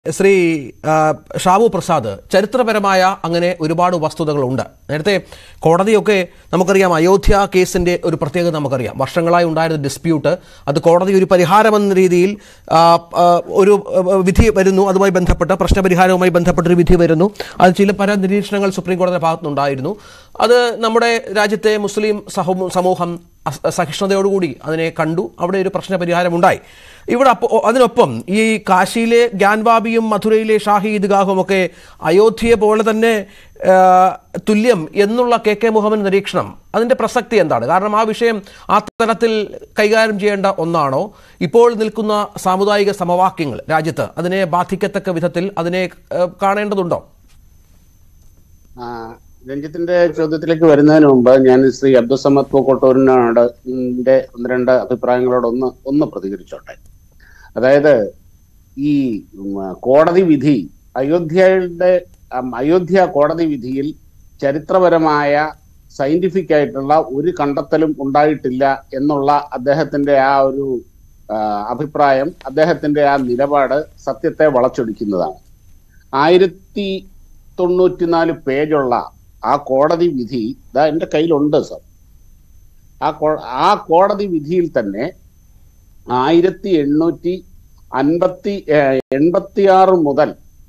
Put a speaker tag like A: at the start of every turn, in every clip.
A: ശ്രീ ആ, ഷാബു പ്രസാദ് ചരിത്രപരമായ അങ്ങനെ ഒരുപാട് വസ്തുതകളുണ്ട് നേരത്തെ കോടതിയൊക്കെ നമുക്കറിയാം അയോധ്യ കേസിന്റെ ഒരു പ്രത്യേകത നമുക്കറിയാം വർഷങ്ങളായി ഉണ്ടായിരുന്ന ഡിസ്പ്യൂട്ട് അത് കോടതി ഒരു പരിഹാരമെന്ന രീതിയിൽ ആ, ആ, ഒരു ആ, വിധി വരുന്നു അതുമായി ബന്ധപ്പെട്ട പ്രശ്നപരിഹാരവുമായി ബന്ധപ്പെട്ടൊരു വിധി വരുന്നു അത് ചില പല നിരീക്ഷണങ്ങൾ സുപ്രീം കോടതിയുടെ ഭാഗത്തുനിന്നുണ്ടായിരുന്നു അത് നമ്മുടെ രാജ്യത്തെ മുസ്ലിം സഹ സമൂഹം അസ- സഹിഷ്ണുതയോടുകൂടി അതിനെ കണ്ടു അവിടെ ഒരു പ്രശ്നപരിഹാരമുണ്ടായി ഇവിടെ അപ്പോൾ അതിനൊപ്പം ഈ കാശിയിലെ ഗ്യാൻവാബിയും മധുരയിലെ ഷാഹി ഈദ്ഗാഹും ഒക്കെ അയോധ്യയെ പോലെ തന്നെ ആ, തുല്യം എന്നുള്ള കെ കെ മുഹമ്മദ് നിരീക്ഷണം അതിൻ്റെ പ്രസക്തി എന്താണ് കാരണം ആ വിഷയം ആ തലത്തിൽ കൈകാര്യം ചെയ്യേണ്ട ഒന്നാണോ ഇപ്പോൾ നിൽക്കുന്ന സാമുദായിക സമവാക്യങ്ങൾ രാജ്യത്ത് അതിനെ ബാധിക്കത്തക്ക വിധത്തിൽ അതിനെ ആ, കാണേണ്ടതുണ്ടോ
B: ആ, രഞ്ജിത്തിന്റെ ചോദ്യത്തിലേക്ക് വരുന്നതിന് മുമ്പ് ഞാൻ ശ്രീ അബ്ദുസമദ് പൂക്കോട്ടൂരിനോട് ന്റെ ഒന്ന് രണ്ട് അഭിപ്രായങ്ങളോട് ഒന്ന് ഒന്ന് പ്രതികരിച്ചോട്ടെ അതായത് ഈ ഉം, കോടതി വിധി അയോധ്യയുടെ ഉം, അയോധ്യ കോടതി വിധിയിൽ ചരിത്രപരമായ സയന്റിഫിക് ആയിട്ടുള്ള ഒരു കണ്ടെത്തലും ഉണ്ടായിട്ടില്ല എന്നുള്ള അദ്ദേഹത്തിന്റെ ആ ഒരു ആ, അഭിപ്രായം അദ്ദേഹത്തിന്റെ ആ നിലപാട് സത്യത്തെ വളച്ചൊടിക്കുന്നതാണ് ആയിരത്തി തൊണ്ണൂറ്റിനാല് പേജുള്ള ആ കോടതി വിധി ഇതാ എൻ്റെ കയ്യിലുണ്ട് സർ ആ കോ- ആ കോടതി വിധിയിൽ തന്നെ ആയിരത്തി എണ്ണൂറ്റി അൻപത്തി എൺപത്തി ആറ് മുതൽ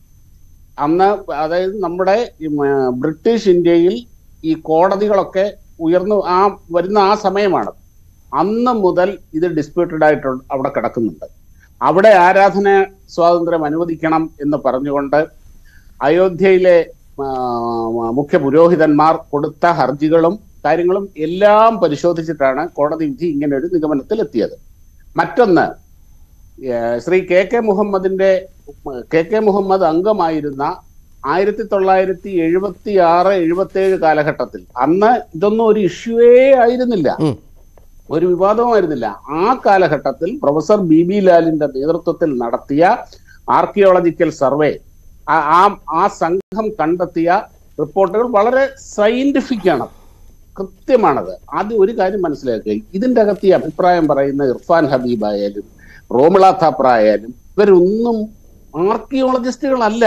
B: അന്ന് അതായത് നമ്മുടെ ഈ മ- ബ്രിട്ടീഷ് ഇന്ത്യയിൽ ഈ കോടതികളൊക്കെ ഉയർന്നു ആ വരുന്ന ആ സമയമാണ് അന്ന് മുതൽ ഇത് ഡിസ്പ്യൂട്ടഡ് ആയിട്ട് അവിടെ കിടക്കുന്നുണ്ട് അവിടെ ആരാധന സ്വാതന്ത്ര്യം അനുവദിക്കണം എന്ന് പറഞ്ഞുകൊണ്ട് അയോധ്യയിലെ ആ, മുഖ്യ പുരോഹിതന്മാർ കൊടുത്ത ഹർജികളും കാര്യങ്ങളും എല്ലാം പരിശോധിച്ചിട്ടാണ് കോടതി വിധി ഇങ്ങനെ ഒരു നിഗമനത്തിൽ എത്തിയത് മറ്റൊന്ന് ഏ, ശ്രീ കെ കെ മുഹമ്മദിന്റെ കെ കെ മുഹമ്മദ് അംഗമായിരുന്ന ആയിരത്തി തൊള്ളായിരത്തി എഴുപത്തി ആറ് എഴുപത്തി ഏഴ് കാലഘട്ടത്തിൽ അന്ന് ഇതൊന്നും ഒരു ഇഷ്യൂവേ ആയിരുന്നില്ല
A: ഉം.
B: ഒരു വിവാദവുമായിരുന്നില്ല ആ കാലഘട്ടത്തിൽ പ്രൊഫസർ ബി ബി ലാലിന്റെ നേതൃത്വത്തിൽ നടത്തിയ ആർക്കിയോളജിക്കൽ സർവേ ആ- ആ ആ സംഘം കണ്ടെത്തിയ റിപ്പോർട്ടുകൾ വളരെ സയന്റിഫിക് ആണ് കൃത്യമാണത് ആദ്യം ഒരു കാര്യം മനസ്സിലാക്കുക ഇതിന്റെ അകത്ത് ഈ അഭിപ്രായം പറയുന്ന ഇർഫാൻ ഹബീബ് ആയാലും റോമിള താപ്ര ആയാലും ഇവരൊന്നും ആർക്കിയോളജിസ്റ്റുകളല്ല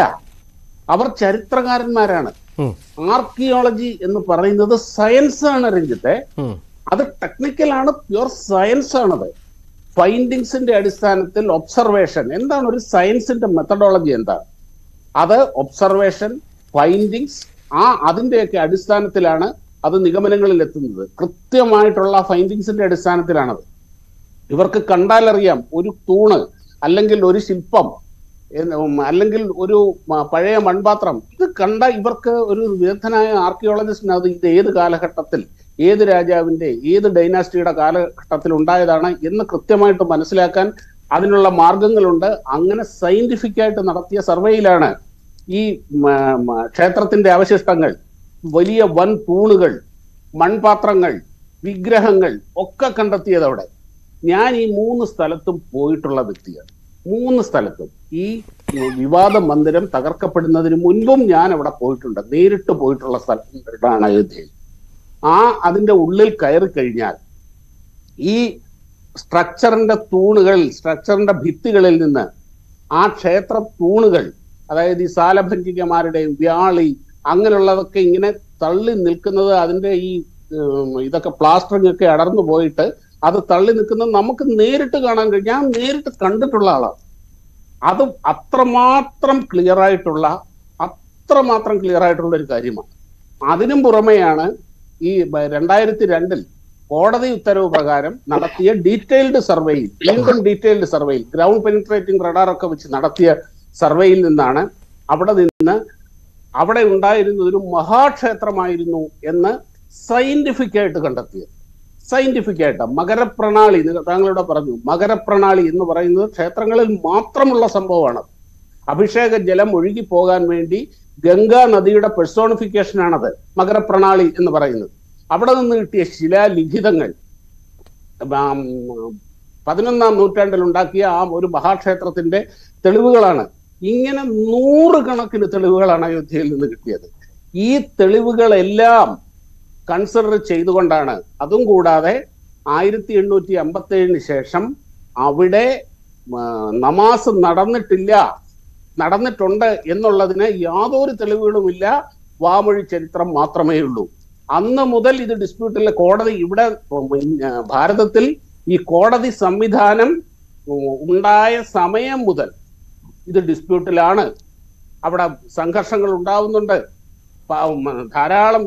B: അവർ ചരിത്രകാരന്മാരാണ്
A: ഉം.
B: ആർക്കിയോളജി എന്ന് പറയുന്നത് സയൻസ് ആണ് രഞ്ജിത്തെ
A: ഉം.
B: അത് ടെക്നിക്കൽ ആണ് പ്യുവർ സയൻസ് ആണത് ഫൈൻഡിങ്സിന്റെ അടിസ്ഥാനത്തിൽ ഒബ്സർവേഷൻ എന്താണ് ഒരു സയൻസിന്റെ മെത്തഡോളജി എന്താണ് അത് ഒബ്സർവേഷൻ ഫൈൻഡിങ്സ് ആ അതിന്റെയൊക്കെ അടിസ്ഥാനത്തിലാണ് അത് നിഗമനങ്ങളിൽ എത്തുന്നത് കൃത്യമായിട്ടുള്ള ഫൈൻഡിങ്സിന്റെ അടിസ്ഥാനത്തിലാണത് ഇവർക്ക് കണ്ടാലറിയാം ഒരു തൂണ് അല്ലെങ്കിൽ ഒരു ശില്പം എന്ന് ഉം അല്ലെങ്കിൽ ഒരു മ- പഴയ മൺപാത്രം ഇത് കണ്ട ഇവർക്ക് ഒരു വിദഗ്ധനായ ആർക്കിയോളജിസ്റ്റിന് അത് ഇത് ഏത് കാലഘട്ടത്തിൽ ഏത് രാജാവിന്റെ ഏത് ഡൈനാസ്റ്റിയുടെ കാലഘട്ടത്തിൽ ഉണ്ടായതാണ് എന്ന് കൃത്യമായിട്ട് മനസ്സിലാക്കാൻ അതിനുള്ള മാർഗങ്ങളുണ്ട് അങ്ങനെ സയന്റിഫിക് ആയിട്ട് നടത്തിയ സർവേയിലാണ് ഈ മ- മ- ക്ഷേത്രത്തിന്റെ അവശിഷ്ടങ്ങൾ വലിയ വൻ തൂണുകൾ മൺപാത്രങ്ങൾ വിഗ്രഹങ്ങൾ ഒക്കെ കണ്ടെത്തിയത് അവിടെ ഞാൻ ഈ മൂന്ന് സ്ഥലത്തും പോയിട്ടുള്ള വ്യക്തിയാണ് മൂന്ന് സ്ഥലത്തും ഈ വിവാദ മന്ദിരം തകർക്കപ്പെടുന്നതിന് മുൻപും ഞാൻ അവിടെ പോയിട്ടുണ്ട് നേരിട്ട് പോയിട്ടുള്ള സ്ഥലത്താണ് അയോധ്യയിൽ ആ അതിന്റെ ഉള്ളിൽ കയറി കഴിഞ്ഞാൽ ഈ സ്ട്രക്ചറിന്റെ തൂണുകൾ സ്ട്രക്ചറിന്റെ ഭിത്തികളിൽ നിന്ന് ആ ക്ഷേത്ര തൂണുകൾ അതായത് ഈ സാലഭഞ്ജികമാരുടെയും വ്യാളി അങ്ങനെയുള്ളതൊക്കെ ഇങ്ങനെ തള്ളി നിൽക്കുന്നത് അതിന്റെ ഈ ഉം, ഇതൊക്കെ പ്ലാസ്റ്ററിംഗ് ഒക്കെ അടർന്നു പോയിട്ട് അത് തള്ളി നിൽക്കുന്നത് നമുക്ക് നേരിട്ട് കാണാൻ കഴിയും ഞാൻ നേരിട്ട് കണ്ടിട്ടുള്ള ആളാണ് അത് അത്രമാത്രം ക്ലിയർ ആയിട്ടുള്ള അത്രമാത്രം ക്ലിയർ ആയിട്ടുള്ള ഒരു കാര്യമാണ് അതിനും പുറമെയാണ് ഈ ബ- രണ്ടായിരത്തി രണ്ടിൽ കോടതി ഉത്തരവ് പ്രകാരം നടത്തിയ ഡീറ്റെയിൽഡ് സർവേയിൽ വീണ്ടും ഡീറ്റെയിൽഡ് സർവേയിൽ ഗ്രൗണ്ട് പെനിട്രേറ്റിംഗ് റഡാർ ഒക്കെ വെച്ച് നടത്തിയ സർവേയിൽ നിന്നാണ് അവിടെ നിന്ന് അവിടെ ഉണ്ടായിരുന്ന ഒരു മഹാക്ഷേത്രമായിരുന്നു എന്ന് സയന്റിഫിക് ആയിട്ട് കണ്ടെത്തിയത് സയന്റിഫിക് ആയിട്ട് മകരപ്രണാളി നിങ്ങൾ താങ്കളോട് പറഞ്ഞു മകരപ്രണാളി എന്ന് പറയുന്നത് ക്ഷേത്രങ്ങളിൽ മാത്രമുള്ള സംഭവമാണ് അഭിഷേക ജലം ഒഴുകി പോകാൻ വേണ്ടി ഗംഗാ നദിയുടെ പെർസോണിഫിക്കേഷൻ ആണത് മകരപ്രണാളി എന്ന് പറയുന്നത് അവിടെ നിന്ന് കിട്ടിയ ശിലാലിഖിതങ്ങൾ ആം, പതിനൊന്നാം നൂറ്റാണ്ടിൽ ഉണ്ടാക്കിയ ആ ഒരു മഹാക്ഷേത്രത്തിന്റെ തെളിവുകളാണ് ഇങ്ങനെ നൂറുകണക്കിന് തെളിവുകളാണ് അയോധ്യയിൽ നിന്ന് കിട്ടിയത് ഈ തെളിവുകളെല്ലാം കൺസിഡർ ചെയ്തുകൊണ്ടാണ് അതും കൂടാതെ ആയിരത്തി എണ്ണൂറ്റി അമ്പത്തി ഏഴിന് ശേഷം അവിടെ ആ, നമാസ് നടന്നിട്ടില്ല നടന്നിട്ടുണ്ട് എന്നുള്ളതിന് യാതൊരു തെളിവുകളുമില്ല വാമൊഴി ചരിത്രം മാത്രമേ ഉള്ളൂ അന്ന് മുതൽ ഇത് ഡിസ്പ്യൂട്ടിലെ കോടതി ഇവിടെ ഉം, ആ, ഭാരതത്തിൽ ഈ കോടതി സംവിധാനം ഉം, ഉണ്ടായ സമയം മുതൽ ഇത് ഡിസ്പ്യൂട്ടിലാണ് അവിടെ സംഘർഷങ്ങൾ ഉണ്ടാവുന്നുണ്ട് പ- ഉം, ധാരാളം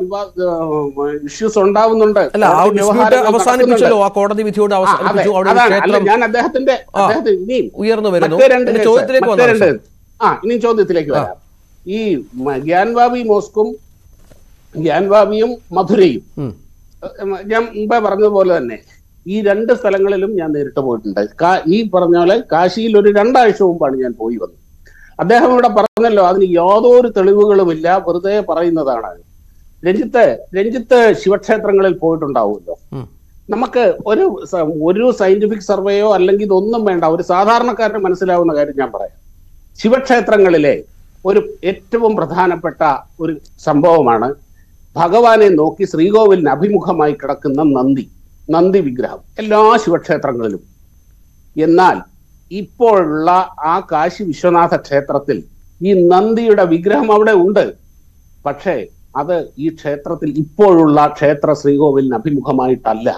B: ഇഷ്യൂസ് ഉണ്ടാവുന്നുണ്ട്
A: അല്ല ആ
B: കോടതി
A: ഡിസ്പ്യൂട്ട്
B: വ്യവഹാരങ്ങൾ
A: അവസാനിപ്പിച്ചല്ലോ ആ കോടതി വിധിയോട്
B: ആ, അതെ.
A: അവസാനിപ്പിച്ചു അവിടെ ഒരു
B: അതാണ്. അല്ല,
A: ക്ഷേത്രം
B: ഞാൻ അദ്ദേഹത്തിന്റെ
A: ആ.
B: അദ്ദേഹത്തിന് ഇനിയും
A: ഉയർന്നു വരുന്നു
B: മറ്റേ രണ്ട്
A: എന്റെ
B: കേസ്,
A: ചോദ്യത്തിലേക്ക്
B: മറ്റേ
A: വന്നു
B: രണ്ട് ആ ഇനി ചോദ്യത്തിലേക്ക് വരാം ഈ മ- ഗ്യാൻവാബി മോസ്കും ഗ്യാൻവാബിയും മധുരയും
A: ഉം.
B: ഏഹ് ഞാൻ മുമ്പേ പറഞ്ഞതുപോലെ തന്നെ ഈ രണ്ട് സ്ഥലങ്ങളിലും ഞാൻ നേരിട്ട് പോയിട്ടുണ്ട് കാ- ഈ പറഞ്ഞ പോലെ കാശിയിൽ ഒരു രണ്ടാഴ്ച മുമ്പാണ് ഞാൻ പോയി വന്നത് അദ്ദേഹം ഇവിടെ പറഞ്ഞല്ലോ അതിന് യാതൊരു തെളിവുകളുമില്ല വെറുതെ പറയുന്നതാണ് രഞ്ജിത്ത് രഞ്ജിത്ത് ശിവക്ഷേത്രങ്ങളിൽ പോയിട്ടുണ്ടാവുമല്ലോ
A: ഉം.
B: നമുക്ക് ഒരു സ- ഒരു സയന്റിഫിക് സർവേയോ അല്ലെങ്കിൽ ഇതൊന്നും വേണ്ട ഒരു സാധാരണക്കാരന് മനസ്സിലാവുന്ന കാര്യം ഞാൻ പറയാം ശിവക്ഷേത്രങ്ങളിലെ ഒരു ഏറ്റവും പ്രധാനപ്പെട്ട ഒരു സംഭവമാണ് ഭഗവാനെ നോക്കി ശ്രീകോവിലിന് അഭിമുഖമായി കിടക്കുന്ന നന്ദി നന്ദി വിഗ്രഹം എല്ലാ ശിവക്ഷേത്രങ്ങളിലും എന്നാൽ ഇപ്പോഴുള്ള ആ കാശി വിശ്വനാഥ ക്ഷേത്രത്തിൽ ഈ നന്ദിയുടെ വിഗ്രഹം അവിടെ ഉണ്ട് പക്ഷേ അത് ഈ ക്ഷേത്രത്തിൽ ഇപ്പോഴുള്ള ക്ഷേത്ര ശ്രീകോവിലിന് അഭിമുഖമായിട്ടല്ല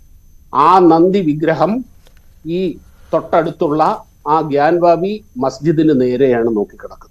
B: ആ നന്ദി വിഗ്രഹം ഈ തൊട്ടടുത്തുള്ള ആ ഗ്യാൻവാബി മസ്ജിദിന് നേരെയാണ് നോക്കിക്കിടക്കുന്നത്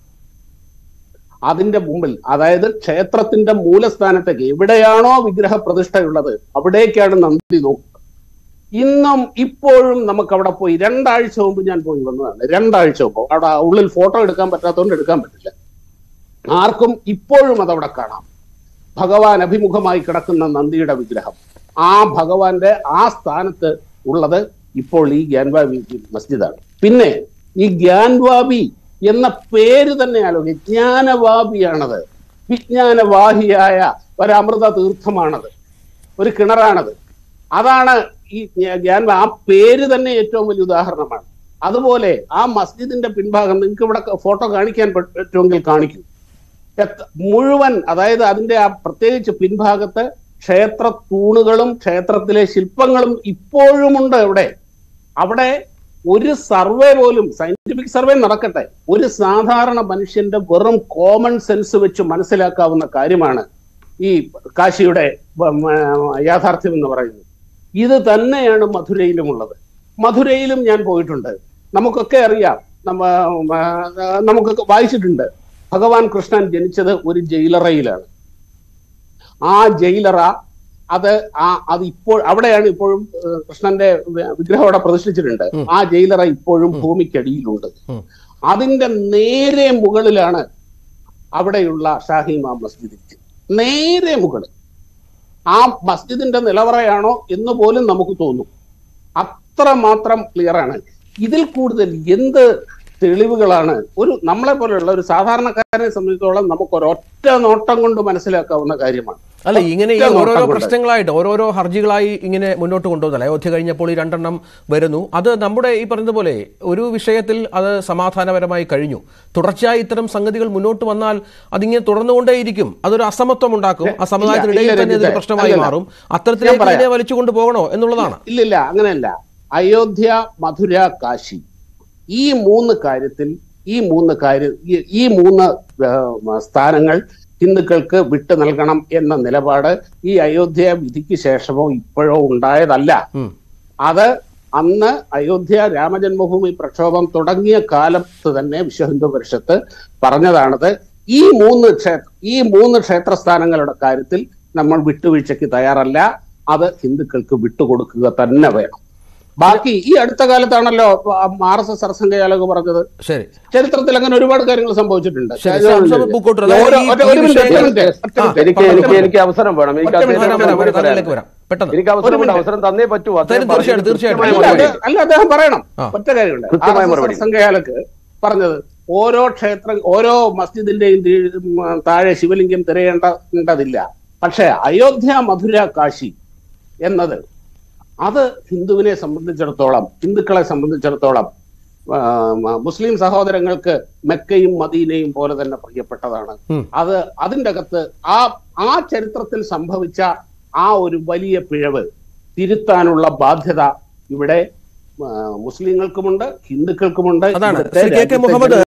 B: അതിന്റെ മുമ്പിൽ അതായത് ക്ഷേത്രത്തിന്റെ മൂലസ്ഥാനത്തേക്ക് എവിടെയാണോ വിഗ്രഹ പ്രതിഷ്ഠയുള്ളത് അവിടേക്കാണ് നന്ദി നോക്കുക ഇന്നും ഇപ്പോഴും നമുക്ക് അവിടെ പോയി രണ്ടാഴ്ച മുമ്പ് ഞാൻ പോയി വന്നതാണ് രണ്ടാഴ്ച മുമ്പ് അവിടെ ഉള്ളിൽ ഫോട്ടോ എടുക്കാൻ പറ്റാത്തതുകൊണ്ട് എടുക്കാൻ പറ്റില്ല ആർക്കും ഇപ്പോഴും അതവിടെ കാണാം ഭഗവാൻ അഭിമുഖമായി കിടക്കുന്ന നന്ദിയുടെ വിഗ്രഹം ആ ഭഗവാന്റെ ആ സ്ഥാനത്ത് ഉള്ളത് ഇപ്പോൾ ഈ ഗ്യാൻവാബി മസ്ജിദാണ് പിന്നെ ഈ ഗ്യാൻവാബി എന്ന പേര് തന്നെ ആലോചിക്കുക ജ്ഞാനവാബിയാണത് വിജ്ഞാനവാഹിയായ ഒരു അമൃത തീർത്ഥമാണത് ഒരു കിണറാണത് അതാണ് ഈ ഗ്യാൻ ആ പേര് തന്നെ ഏറ്റവും വലിയ ഉദാഹരണമാണ് അതുപോലെ ആ മസ്ജിദിന്റെ പിൻഭാഗം നിങ്ങൾക്ക് ഇവിടെ ഫോട്ടോ കാണിക്കാൻ പറ്റുമെങ്കിൽ കാണിക്കൂ എത്ര- മുഴുവൻ അതായത് അതിന്റെ ആ പ്രത്യേകിച്ച് പിൻഭാഗത്ത് ക്ഷേത്ര തൂണുകളും ക്ഷേത്രത്തിലെ ശില്പങ്ങളും ഇപ്പോഴുമുണ്ട് അവിടെ അവിടെ ഒരു സർവേ പോലും സയന്റിഫിക് സർവേ നടക്കട്ടെ ഒരു സാധാരണ മനുഷ്യന്റെ വെറും കോമൺ സെൻസ് വെച്ച് മനസ്സിലാക്കാവുന്ന കാര്യമാണ് ഈ കാശിയുടെ ഉം, ആ, യാഥാർത്ഥ്യം എന്ന് പറയുന്നത് ഇത് തന്നെയാണ് മധുരയിലുമുള്ളത് മധുരയിലും ഞാൻ പോയിട്ടുണ്ട് നമുക്കൊക്കെ അറിയാം നമ്മ ആ, നമുക്കൊക്കെ വായിച്ചിട്ടുണ്ട് ഭഗവാൻ കൃഷ്ണൻ ജനിച്ചത് ഒരു ജയിലറയിലാണ് ആ ജയിലറ അത് ആ അത് ഇപ്പോൾ അവിടെയാണ് ഇപ്പോഴും ഏഹ്, കൃഷ്ണന്റെ വി- വിഗ്രഹം അവിടെ പ്രതിഷ്ഠിച്ചിട്ടുണ്ട്
A: ഉം.
B: ആ ജയിലറ ഇപ്പോഴും ഭൂമിക്കടിയിലുണ്ട്
A: ഉം.
B: അതിന്റെ നേരെ മുകളിലാണ് അവിടെയുള്ള ഷാഹിമ മസ്ജിദ് ഇരിക്കുന്നത്. നേരെ മുകളിൽ ആ മസ്ജിദിന്റെ നിലവറയാണോ എന്ന് പോലും നമുക്ക് തോന്നും അത്ര മാത്രം ക്ലിയർ ആണ് ഇതിൽ കൂടുതൽ എന്ത് തെളിവുകളാണ് ഒരു നമ്മളെ പോലെയുള്ള ഒരു സാധാരണക്കാരനെ സംബന്ധിച്ചിടത്തോളം നമുക്ക് ഒരൊറ്റ നോട്ടം കൊണ്ട് മനസ്സിലാക്കാവുന്ന കാര്യമാണ്
A: അല്ല ഇങ്ങനെ ഈ
B: ഒറ്റ നോട്ടം
A: ഓരോരോ
B: കൊണ്ട്.
A: പ്രശ്നങ്ങളായിട്ട് ഓരോരോ ഹർജികളായി ഇങ്ങനെ മുന്നോട്ട് കൊണ്ടുപോകുന്നല്ല അയോധ്യ കഴിഞ്ഞപ്പോൾ ഈ രണ്ടെണ്ണം വരുന്നു അത് നമ്മുടെ ഈ പറഞ്ഞതുപോലെ ഒരു വിഷയത്തിൽ അത് സമാധാനപരമായി കഴിഞ്ഞു തുടർച്ചയായി ഇത്തരം സംഗതികൾ മുന്നോട്ട് വന്നാൽ അതിങ്ങനെ തുടർന്നുകൊണ്ടേയിരിക്കും അതൊരു അസമത്വം ഉണ്ടാക്കും ആ സമുദായത്തിനിടയിൽ
B: ഇല്ല,
A: തന്നെ ഇതൊരു
B: രഞ്ജിത്തെ.
A: പ്രശ്നമായി
B: അല്ലല്ല.
A: മാറും അത്തരത്തിലേക്ക്
B: ഞാൻ പറയാം.
A: ഇതിനെ വലിച്ചുകൊണ്ട് പോകണോ എന്നുള്ളതാണ്
B: ഇല്ലില്ല അങ്ങനെയല്ല അയോധ്യ മധുര കാശി ഈ മൂന്ന് കാര്യത്തിൽ ഈ മൂന്ന് കാര്യം ഈ- ഈ മൂന്ന് ആ, സ്ഥാനങ്ങൾ ഹിന്ദുക്കൾക്ക് വിട്ടു നൽകണം എന്ന നിലപാട് ഈ അയോധ്യ വിധിക്ക് ശേഷമോ ഇപ്പോഴോ ഉണ്ടായതല്ല
A: ഉം.
B: അത് അന്ന് അയോധ്യ രാമജന്മഭൂമി പ്രക്ഷോഭം തുടങ്ങിയ കാലത്ത് തന്നെ വിശ്വ ഹിന്ദു പരിഷത്ത് പറഞ്ഞതാണത് ഈ മൂന്ന് ക്ഷേത്ര ഈ മൂന്ന് ക്ഷേത്രസ്ഥാനങ്ങളുടെ കാര്യത്തിൽ നമ്മൾ വിട്ടുവീഴ്ചയ്ക്ക് തയ്യാറല്ല അത് ഹിന്ദുക്കൾക്ക് വിട്ടുകൊടുക്കുക തന്നെ വേണം ബാക്കി ഈ അടുത്ത കാലത്താണല്ലോ ആർ എസ് എസ് സർസംഘചാലക് പറഞ്ഞത്
A: ശരി
B: ചരിത്രത്തിൽ അങ്ങനെ ഒരുപാട് കാര്യങ്ങൾ സംഭവിച്ചിട്ടുണ്ട്
A: ശരി,
B: അത്
A: സാം- സാം പൂക്കോട്ടൂർ, അതായത്
B: ഓരോ-
A: ഈ-
B: ഒറ്റ-
A: ഈ
B: ഒരു മിനിറ്റ്, ഒറ്റ
A: വിഷയങ്ങൾ-
B: മിനിറ്റ്, ഒറ്റ
A: ആ,
B: മിനിറ്റ്.
C: എനിക്ക് എനിക്ക് എനിക്ക് അവസരം വേണം എനിക്ക്
B: ഒറ്റ
C: അദ്ദേഹം
B: മിനിറ്റ്,
A: വരാം, വരാം,
C: മറുപടി
A: വരാം,
C: പറയാൻ.
A: താങ്കളിലേക്ക് വരാം പെട്ടെന്ന്
C: എനിക്ക് അവസരം
B: ഒരു
C: വേണം.
B: മിനിറ്റ്.
C: അവസരം തന്നേ പറ്റൂ അദ്ദേഹം
A: തീർച്ചയായും,
C: പറഞ്ഞത്
A: തീർച്ചയായും.
C: കൃത്യമായ
B: അല്ല,
C: മറുപടി.
B: അത് അല്ല അദ്ദേഹം പറയണം
A: ആ.
B: ഒറ്റ കാര്യമുണ്ട്
C: കൃത്യമായ മറുപടി.
B: സംഘയാലക്ക് പറഞ്ഞത് ഓരോ ക്ഷേത്ര ഓരോ മസ്ജിദിന്റെയും തീ- ഉം, താഴെ ശിവലിംഗം തിരയേണ്ടതില്ല പക്ഷെ അയോധ്യ മധുര കാശി എന്നത് അത് ഹിന്ദുവിനെ സംബന്ധിച്ചിടത്തോളം ഹിന്ദുക്കളെ സംബന്ധിച്ചിടത്തോളം ആ, മ- മുസ്ലിം സഹോദരങ്ങൾക്ക് മെക്കയും മദീനയും പോലെ തന്നെ പ്രിയപ്പെട്ടതാണ്
A: ഉം.
B: അത് അതിൻ്റെ അകത്ത് ആ ആ ചരിത്രത്തിൽ സംഭവിച്ച ആ ഒരു വലിയ പിഴവ് തിരുത്താനുള്ള ബാധ്യത ഇവിടെ ആ, മുസ്ലിങ്ങൾക്കുമുണ്ട് ഹിന്ദുക്കൾക്കുമുണ്ട്
A: അതാണ്
B: ഇവിടുത്തെ
A: ശ്രീ കെ കെ
B: രാജ്യത്തെ
A: മുഹമ്മദ്